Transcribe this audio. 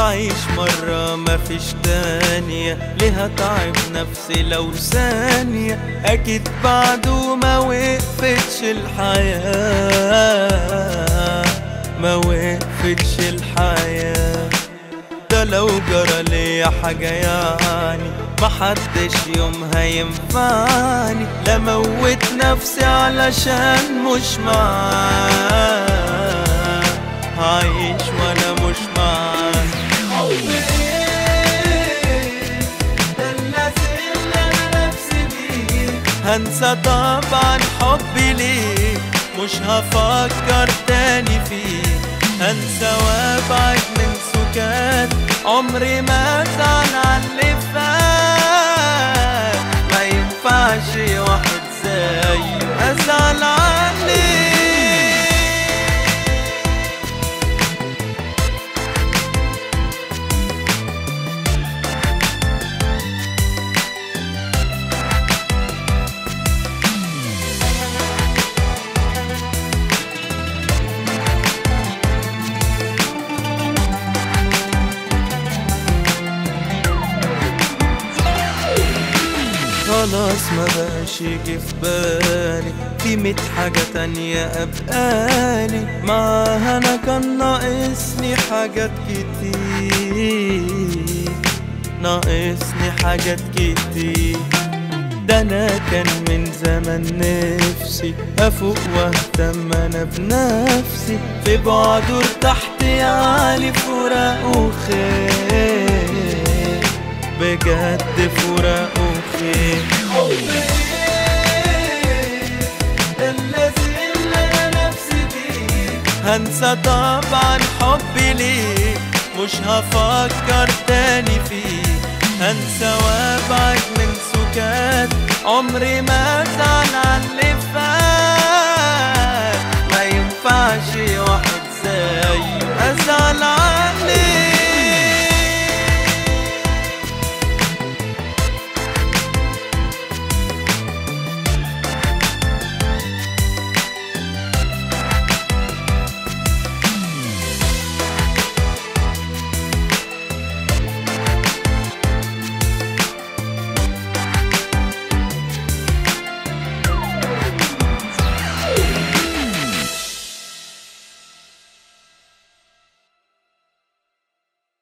هعيش مرة مفيش تانية ليه هتعب نفسي لو ثانية أكيد بعده ما وقفتش الحياة ما وقفتش الحياة ده لو جرى ليا حاجة يعني محدش يوم هينفعني لا موت نفسي علشان مش معاه هعيش وانا مش معاه هنسى طبعا حبي ليك مش هفكر تاني فيه هنسى وابعد من سكات عمري ما ازعل على اللي فات ما ينفعش واحد زيه ازعل عليه خلاص ما بقاش يجي في بالي في ميت حاجة تانية أبقالي معاها أنا كان ناقصني حاجات كتير ناقصني حاجات كتير ده أنا كان من زمان نفسي أفوق وأهتم أنا بنفسي في بعده ارتحت يعني فراق وخير بجد فراق وخير الذي اللي انا نفسي فيه هنسى طبعا حبي ليك مش هفكر تاني فيه هنسى وابعد من سكات عمري ما ازعل على اللي فات ما ينفعش واحد زيه ازعل